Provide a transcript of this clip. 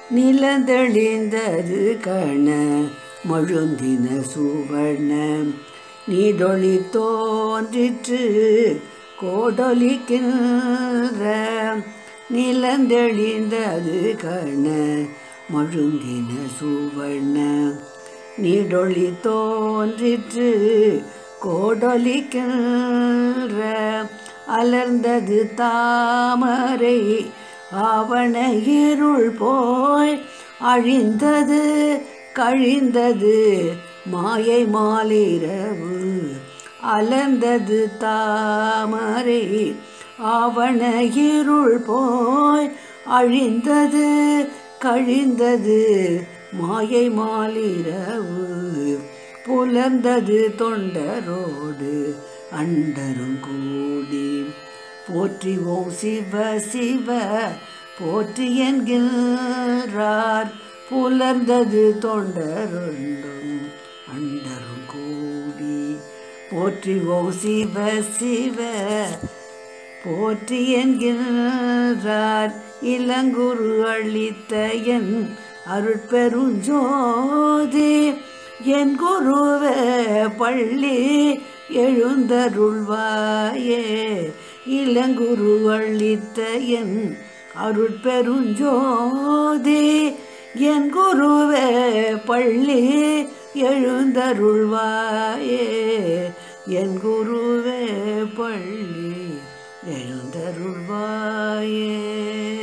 நிலந்தெளிந்தது கண மழுந்தின சுவர்ண நீடொளி தோன்றிற்று கோடொலிக்கின்ற நிலந்தெளிந்தது கண மழுந்தின சுவர்ண நீடொளி தோன்றிற்று கோடொலிக்கின்ற அலர்ந்தது தாமரை ஆவண இருள் போய் அழிந்தது கழிந்தது மாயை மாலிரவு அலர்ந்தது தாமரை ஆவண இருள் போய் அழிந்தது கழிந்தது மாயை மாலிரவு புலர்ந்தது தொண்டரோடு அண்டரும் கூடி போற்றிவோம் சிவ சிவ போற்றி என்கிறார் புலர்ந்தது தொண்டருண்டும் அண்டரும் கூடி போற்றிவோம் சிவ சிவ போற்றி என்கிறார் இளங்குரு அளித்த என் அருட்பெருஞ்சோதி என் குருவே பள்ளி எழுந்தருள்வாயே இளங்குரு அளித்த என் அருட்பெருஞ்சோதி என் குருவே பள்ளி எழுந்தருள்வாயே என் குருவே பள்ளி எழுந்தருள்வாயே